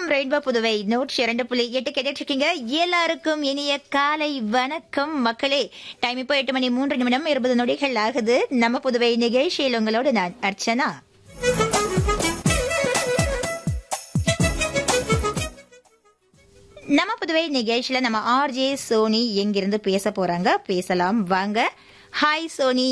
FM rainbow Puduvai நூற்றி இரண்டு புள்ளி எட்டு கேட்டுட்டு இருக்கீங்க எல்லாருக்கும் இனிய காலை வணக்கம் மக்களே டைம் இப்போ எட்டு மணி மூன்று நிமிடம் இருபது நொடிகள் ஆகுது நம்ம புதுவை நிகழ்ச்சியில் உங்களோடு நான் அர்ச்சனா நம்ம புதுவை நிகழ்ச்சியில நம்ம ஆர்ஜே சோனி எங்கிருந்து பேச போறாங்க பேசலாம் வாங்க ஹாய் சோனி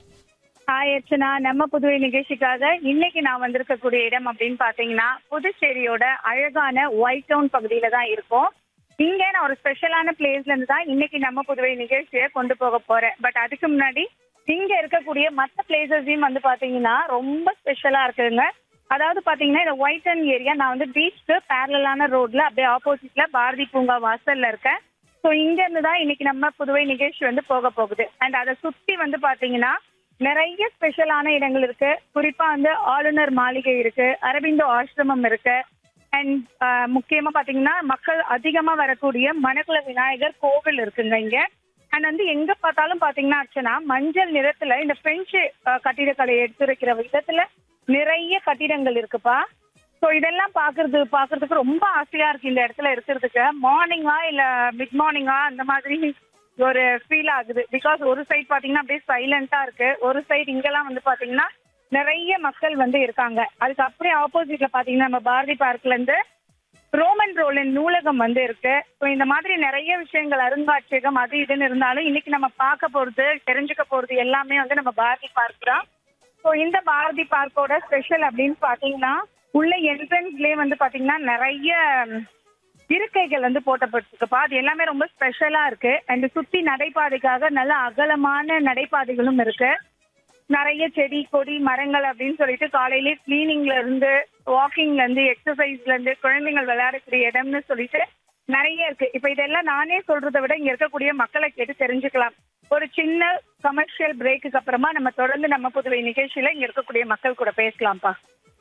ஹாய் அர்ச்சனா நம்ம புதுவை நிகழ்ச்சிக்காக இன்னைக்கு நான் வந்திருக்கக்கூடிய இடம் அப்படின்னு பாத்தீங்கன்னா புதுச்சேரியோட அழகான ஒயிட் டவுன் பகுதியில தான் இருக்கோம் இங்க நான் ஒரு ஸ்பெஷலான பிளேஸ்ல இருந்து தான் இன்னைக்கு நம்ம புதுவை நிகழ்ச்சியை கொண்டு போக போறேன் பட் அதுக்கு முன்னாடி இங்க இருக்கக்கூடிய மற்ற பிளேசஸையும் வந்து பாத்தீங்கன்னா ரொம்ப ஸ்பெஷலா இருக்குங்க அதாவது பாத்தீங்கன்னா இந்த ஒயிட் டவுன் ஏரியா நான் வந்து பீச்சுக்கு பேரலான ரோட்ல அப்படியே ஆப்போசிட்ல பாரதி பூங்கா வாசல்ல இருக்கேன் ஸோ இங்க இருந்து தான் இன்னைக்கு நம்ம புதுவை நிகழ்ச்சி வந்து போக போகுது அண்ட் அதை சுத்தி வந்து பாத்தீங்கன்னா நிறைய ஸ்பெஷலான இடங்கள் இருக்கு குறிப்பா வந்து ஆளுநர் மாளிகை இருக்கு அரவிந்தோ ஆசிரமம் இருக்கு அண்ட் முக்கியமா பாத்தீங்கன்னா மக்கள் அதிகமா வரக்கூடிய மணக்குள விநாயகர் கோவில் இருக்குங்க இங்க அண்ட் வந்து எங்க பார்த்தாலும் பாத்தீங்கன்னா அர்ச்சனா மஞ்சள் நிறத்துல இந்த பிரெஞ்சு அஹ், கட்டிடக்கலை எடுத்துரைக்கிற விதத்துல நிறைய கட்டிடங்கள் இருக்குப்பா ஸோ இதெல்லாம் பாக்குறது பாக்குறதுக்கு ரொம்ப ஆசையா இருக்கு இந்த இடத்துல இருக்கிறதுக்கு மார்னிங்கா இல்ல மிட் மார்னிங்கா அந்த மாதிரி ஒரு ஃபீல் ஆகுது பிகாஸ் ஒரு சைட் பாத்தீங்கன்னா அப்படியே சைலண்டா இருக்கு ஒரு சைடு இங்கெல்லாம் வந்து பாத்தீங்கன்னா நிறைய மக்கள் வந்து இருக்காங்க அதுக்கு அப்படியே ஆப்போசிட்ல பாத்தீங்கன்னா நம்ம பாரதி பார்க்ல இருந்து ரோமன் ரோலின் நூலகம் வந்து இருக்கு ஸோ இந்த மாதிரி நிறைய விஷயங்கள் அருங்காட்சியகம் அது இதுன்னு இருந்தாலும் இன்னைக்கு நம்ம பார்க்க போறது தெரிஞ்சுக்க போறது எல்லாமே வந்து நம்ம பாரதி பார்க் தான் ஸோ இந்த பாரதி பார்க்கோட ஸ்பெஷல் அப்படின்னு பாத்தீங்கன்னா உள்ள என்ட்ரன்ஸ்லயே வந்து பாத்தீங்கன்னா நிறைய ம், இருக்கைகள் வந்து போட்டப்பட்டிருக்குப்பா அது எல்லாமே ரொம்ப ஸ்பெஷலா இருக்கு அண்ட் சுத்தி நடைபாதைக்காக நல்ல அகலமான நடைபாதைகளும் இருக்கு நிறைய செடி கொடி மரங்கள் அப்படின்னு சொல்லிட்டு காலையிலே கிளீனிங்ல இருந்து வாக்கிங்ல இருந்து எக்ஸசைஸ்ல இருந்து குழந்தைகள் விளையாடக்கூடிய இடம்னு சொல்லிட்டு நிறைய இருக்கு இப்ப இதெல்லாம் நானே சொல்றதை விட இங்க இருக்கக்கூடிய மக்களை கேட்டு தெரிஞ்சுக்கலாம் ஒரு சின்ன கமர்ஷியல் பிரேக்குக்கு அப்புறமா நம்ம தொடர்ந்து நம்ம புதுவை நிகழ்ச்சியில இங்க இருக்கக்கூடிய மக்கள் கூட பேசலாம்ப்பா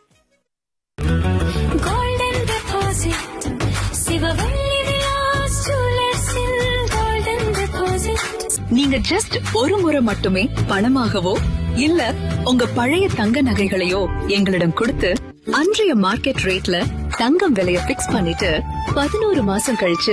கோல்டன் டெபாசிட் சிவவள்ளி விலாஸ் ஜுவல்லர்ஸில் கோல்டன் டெபாசிட் நீங்க ஜஸ்ட் ஒரு முறை மட்டுமே பணமாகவோ இல்ல உங்க பழைய தங்க நகைகளையோ எங்களிடம் கொடுத்து அன்றைய மார்க்கெட் ரேட்ல தங்கம் விலைய பிக்ஸ் பண்ணிட்டு பதினோரு மாசம் கழிச்சு